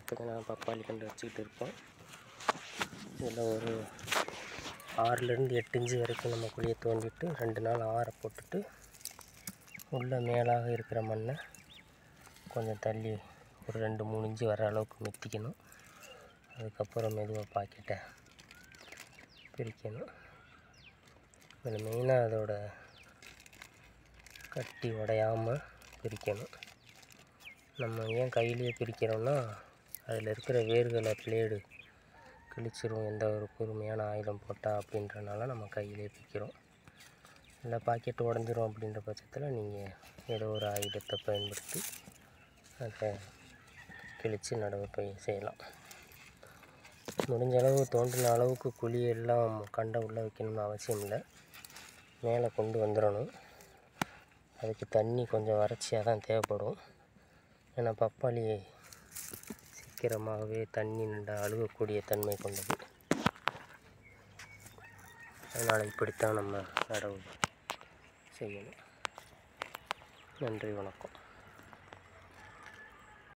இப்போ நான் பப்பாளி கண்டு வச்சுக்கிட்டு இருக்கோம் இதில் ஒரு ஆறுலேருந்து எட்டு இன்ச்சு வரைக்கும் நம்ம குழியை தோண்டிட்டு ரெண்டு நாள் ஆற போட்டுட்டு உள்ளே மேலாக இருக்கிற மண்ணை கொஞ்சம் தள்ளி ஒரு ரெண்டு மூணு இன்ச்சு வர அளவுக்கு மெத்திக்கணும் அதுக்கப்புறம் மெதுவாக பாக்கெட்டை பிரிக்கணும் இதில் மெயினாக அதோட கட்டி உடையாமல் பிரிக்கணும் நம்ம ஏன் கையிலேயே பிரிக்கிறோம்னா அதில் இருக்கிற வேர்களை பிளேடு கிழிச்சிரும் எந்த ஒரு கூர்மையான ஆயுதம் போட்டால் அப்படின்றனால நம்ம கையிலே பிரிக்கிறோம் இல்லை பாக்கெட் உடஞ்சிரும் அப்படின்ற பட்சத்தில் நீங்கள் ஏதோ ஒரு ஆயுதத்தை பயன்படுத்தி அதை கிழித்து நடவு போய் செய்யலாம் முடிஞ்ச அளவு தோண்டின அளவுக்கு குழி எல்லாம் கண்டை உள்ளே வைக்கணும்னு அவசியம் இல்லை மேலே கொண்டு வந்துடணும் அதுக்கு தண்ணி கொஞ்சம் வறட்சியாக தான் தேவைப்படும் ஏன்னா பப்பாளி சீக்கிரமாகவே தண்ணி நின்று அழுகக்கூடிய தன்மை கொண்டது அதனால் இப்படித்தான் நம்ம நடவு செய்யணும் நன்றி வணக்கம்